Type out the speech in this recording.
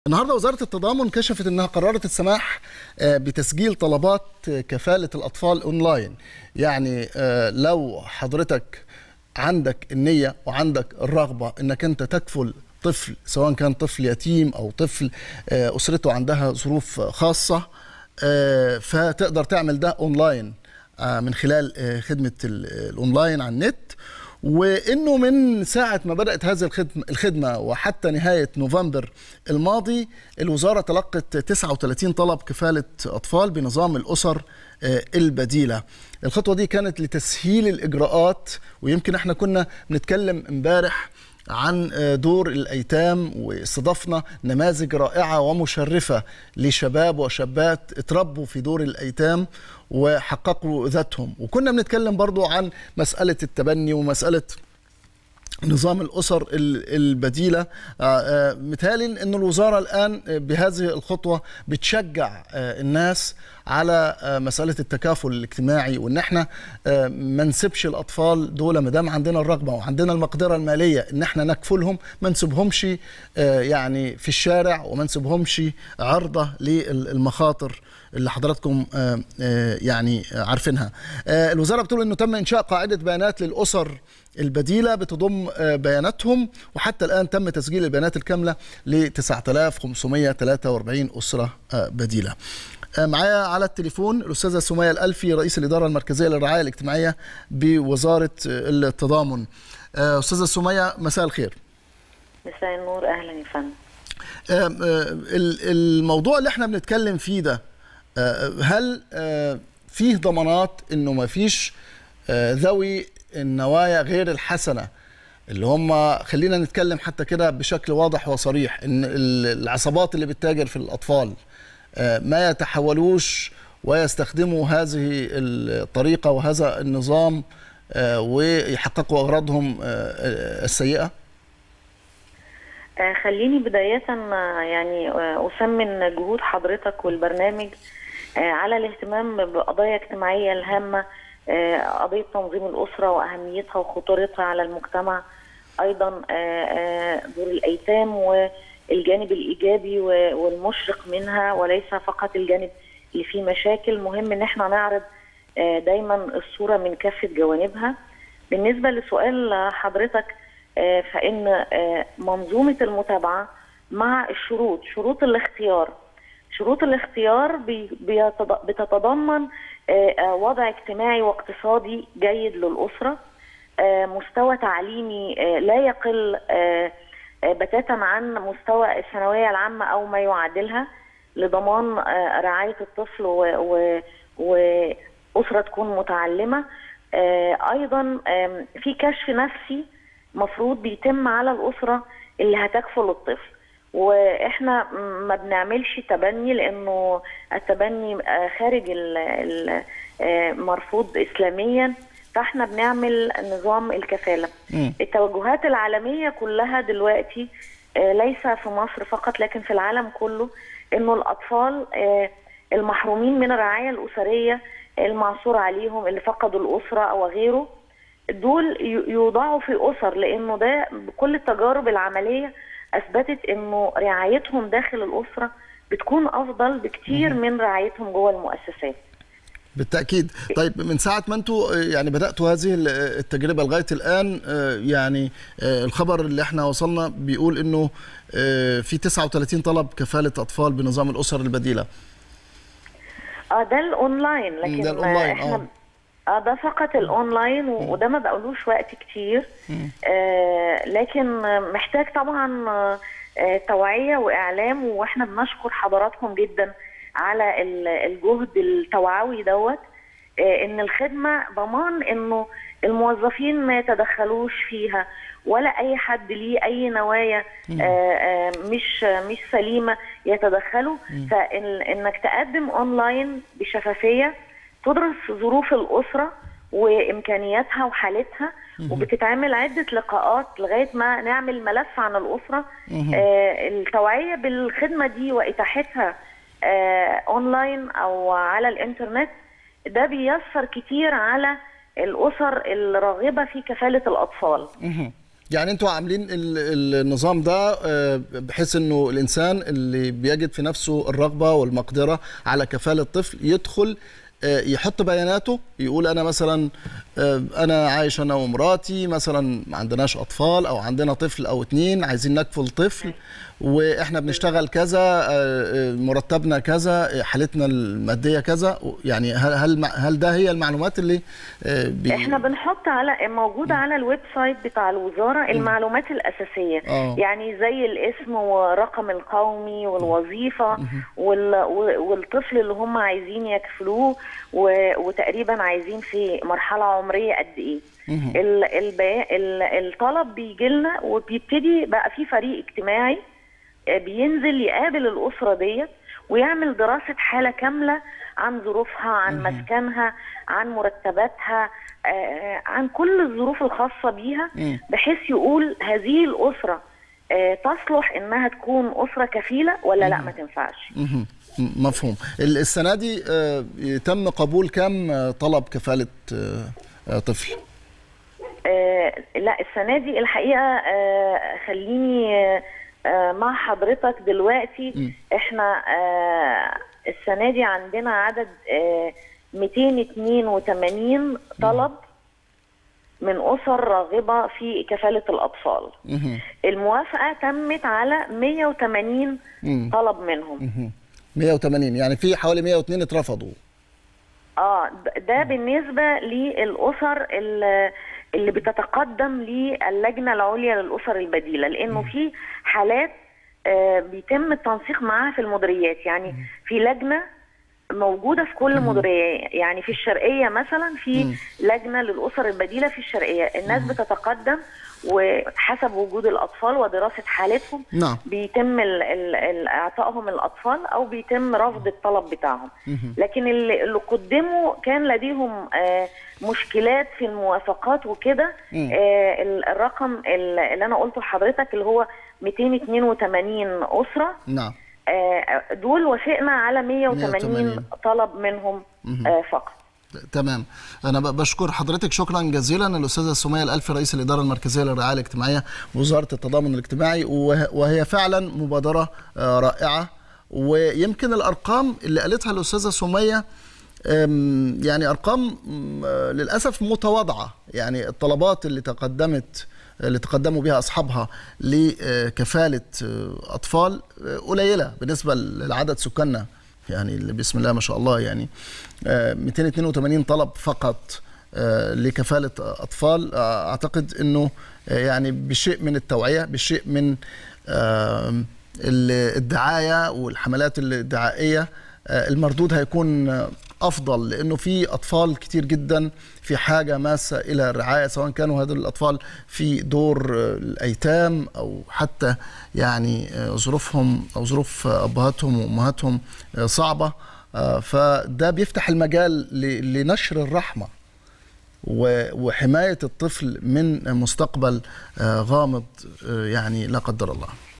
النهارده وزاره التضامن كشفت انها قررت السماح آه، بتسجيل طلبات كفاله الاطفال اونلاين يعني آه، لو حضرتك عندك النيه وعندك الرغبه انك انت تكفل طفل سواء كان طفل يتيم او طفل آه، اسرته عندها ظروف خاصه آه، فتقدر تعمل ده اونلاين آه، من خلال آه، خدمه ال- الاونلاين على النت وانه من ساعه ما بدات هذه الخدمه الخدمه وحتى نهايه نوفمبر الماضي الوزاره تلقت 39 طلب كفاله اطفال بنظام الاسر آه، البديله. الخطوه دي كانت لتسهيل الاجراءات ويمكن احنا كنا بنتكلم امبارح عن آه، دور الايتام واستضفنا نماذج رائعه ومشرفه لشباب وشابات اتربوا في دور الايتام وحققوا ذاتهم وكنا بنتكلم برضو عن مساله التبني ومساله نظام الاسر ال- البديله آه، آه، متهيألي ان الوزاره الان آه، بهذه الخطوه بتشجع آه، الناس على آه، مساله التكافل الاجتماعي وان احنا آه، ما نسيبش الاطفال دول ما دام عندنا الرغبه وعندنا المقدره الماليه ان احنا نكفلهم ما نسيبهمش آه، يعني في الشارع وما نسيبهمش عرضه للمخاطر اللي حضراتكم آه، آه، يعني آه، عارفينها آه، الوزاره بتقول انه تم انشاء قاعده بيانات للاسر البديله بتضم آه، بياناتهم وحتى الان تم تسجيل البيانات الكامله ل 9543 اسره آه، بديله آه، معايا على التليفون الاستاذه سميه الالفي رئيس الاداره المركزيه للرعايه الاجتماعيه بوزاره آه، التضامن آه، استاذه سميه مساء الخير مساء النور اهلا يا فندم آم، آه، ال- الموضوع اللي احنا بنتكلم فيه ده آه، هل آه، فيه ضمانات انه ما فيش آه، ذوي النوايا غير الحسنه اللي هم خلينا نتكلم حتى كده بشكل واضح وصريح ان ال- العصابات اللي بتتاجر في الاطفال آه، ما يتحولوش ويستخدموا هذه الطريقه وهذا النظام آه، ويحققوا اغراضهم آه، آه، السيئه آه، خليني بداية آه، يعني آه، أثمن جهود حضرتك والبرنامج آه، على الاهتمام بقضايا اجتماعية الهامة آه، قضية تنظيم الأسرة وأهميتها وخطورتها على المجتمع أيضا آه، آه، دور الأيتام والجانب الإيجابي و- والمشرق منها وليس فقط الجانب اللي فيه مشاكل مهم إن احنا نعرض آه، دايما الصورة من كافة جوانبها بالنسبة لسؤال حضرتك آه، فإن آه، منظومة المتابعة مع الشروط شروط الاختيار شروط الاختيار بي- بيتض- بتتضمن آه، آه، وضع اجتماعي واقتصادي جيد للأسرة آه، مستوى تعليمي آه، لا يقل آه، آه، بتاتا عن مستوى الثانوية العامة أو ما يعادلها لضمان آه، رعاية الطفل و- و- وأسرة تكون متعلمة آه، أيضا آم، في كشف نفسي مفروض بيتم على الأسرة اللي هتكفل الطفل واحنا م- ما بنعملش تبني لانه التبني آه، خارج ال- ال- آه، مرفوض اسلاميا فاحنا بنعمل نظام الكفاله مم. التوجهات العالميه كلها دلوقتي آه، ليس في مصر فقط لكن في العالم كله انه الاطفال آه، المحرومين من الرعايه الاسريه المعصور عليهم اللي فقدوا الاسره او غيره دول ي- يوضعوا في اسر لانه ده بكل التجارب العمليه اثبتت انه رعايتهم داخل الاسره بتكون افضل بكتير من رعايتهم جوه المؤسسات بالتاكيد طيب من ساعه ما انتوا آه، يعني بداتوا هذه ال- التجربه لغايه الان آه، يعني آه، الخبر اللي احنا وصلنا بيقول انه آه، في 39 طلب كفاله اطفال بنظام الاسر البديله اه ده الاونلاين لكن ده الأونلاين، احنا آه. اه ده فقط الاونلاين و- وده ما بقولوش وقت كتير آه لكن آه، محتاج طبعا آه، آه، توعيه واعلام واحنا بنشكر حضراتكم جدا على ال- الجهد التوعوي دوت آه، ان الخدمه ضمان انه الموظفين ما يتدخلوش فيها ولا اي حد ليه اي نوايا آه، آه، مش مش سليمه يتدخلوا فانك تقدم اونلاين بشفافيه تدرس ظروف الاسره وامكانياتها وحالتها وبتتعمل عده لقاءات لغايه ما نعمل ملف عن الاسره آه التوعيه بالخدمه دي واتاحتها آه اونلاين او على الانترنت ده بيسر كتير على الاسر الراغبه في كفاله الاطفال مهم. يعني انتوا عاملين ال- النظام ده آه، بحيث انه الانسان اللي بيجد في نفسه الرغبه والمقدره على كفاله طفل يدخل آه، يحط بياناته يقول انا مثلا آه، انا عايش انا ومراتي مثلا ما عندناش اطفال او عندنا طفل او اتنين عايزين نكفل طفل واحنا بنشتغل كذا آه، آه، مرتبنا كذا آه، حالتنا الماديه كذا يعني هل هل هل ده هي المعلومات اللي آه، بي- احنا بنحط على موجوده على الويب سايت بتاع الوزاره المعلومات الاساسيه آه. يعني زي الاسم ورقم القومي والوظيفه وال... والطفل اللي هم عايزين يكفلوه و... وتقريبا عايزين في مرحله عمريه قد ايه ال... البي... ال... الطلب بيجي لنا وبيبتدي بقى في فريق اجتماعي آه، بينزل يقابل الاسره ديت ويعمل دراسه حاله كامله عن ظروفها عن مسكنها عن مرتباتها آه، عن كل الظروف الخاصه بيها مم. بحيث يقول هذه الاسره آه، تصلح انها تكون اسره كفيله ولا لا ما تنفعش مهم. م- مفهوم ال- السنة دي آه، تم قبول كم آه، طلب كفالة آه، آه، طفل آه، لا السنه دي الحقيقه آه، خليني آه، آه، مع حضرتك دلوقتي احنا آه، السنه دي عندنا عدد آه، 282 طلب من اسر راغبه في كفاله الاطفال مهم. الموافقه تمت على 180 مم. طلب منهم مهم. 180 يعني في حوالي 102 اترفضوا اه د- ده بالنسبه للاسر ال- اللي بتتقدم للجنه العليا للاسر البديله لانه في حالات آه، بيتم التنسيق معاها في المديريات يعني في لجنه موجوده في كل مديريه يعني في الشرقيه مثلا في لجنه للاسر البديله في الشرقيه الناس بتتقدم وحسب وجود الاطفال ودراسه حالتهم نعم بيتم ال ال ال اعطائهم الاطفال او بيتم رفض الطلب بتاعهم لكن اللي, اللي قدموا كان لديهم آه مشكلات في الموافقات وكده آه ال- الرقم ال- اللي انا قلته لحضرتك اللي هو 282 اسره نعم آه دول وافقنا على 180 180. طلب منهم آه فقط تمام انا ب- بشكر حضرتك شكرا جزيلا الاستاذه سميه الالفي رئيس الاداره المركزيه للرعايه الاجتماعيه بوزاره التضامن الاجتماعي وه- وهي فعلا مبادره آه، رائعه ويمكن الارقام اللي قالتها الاستاذه سميه أم، يعني ارقام أم، آه، للاسف متواضعه يعني الطلبات اللي تقدمت اللي تقدموا بها اصحابها لكفاله آه، اطفال آه، قليله بالنسبه لعدد سكاننا يعني اللي بسم الله ما شاء الله يعني آه، 282 طلب فقط آه، لكفاله اطفال آه، اعتقد انه آه، يعني بشيء من التوعيه بشيء من آم، ال- الدعايه والحملات الدعائيه آه، المردود هيكون آه، افضل لانه في اطفال كتير جدا في حاجه ماسه الى الرعايه سواء كانوا هذول الاطفال في دور آه، الايتام او حتى يعني آه، ظروفهم او ظروف آه، ابهاتهم وامهاتهم آه، صعبه آه، فده بيفتح المجال ل- لنشر الرحمه و- وحمايه الطفل من مستقبل آه، غامض آه، يعني لا قدر الله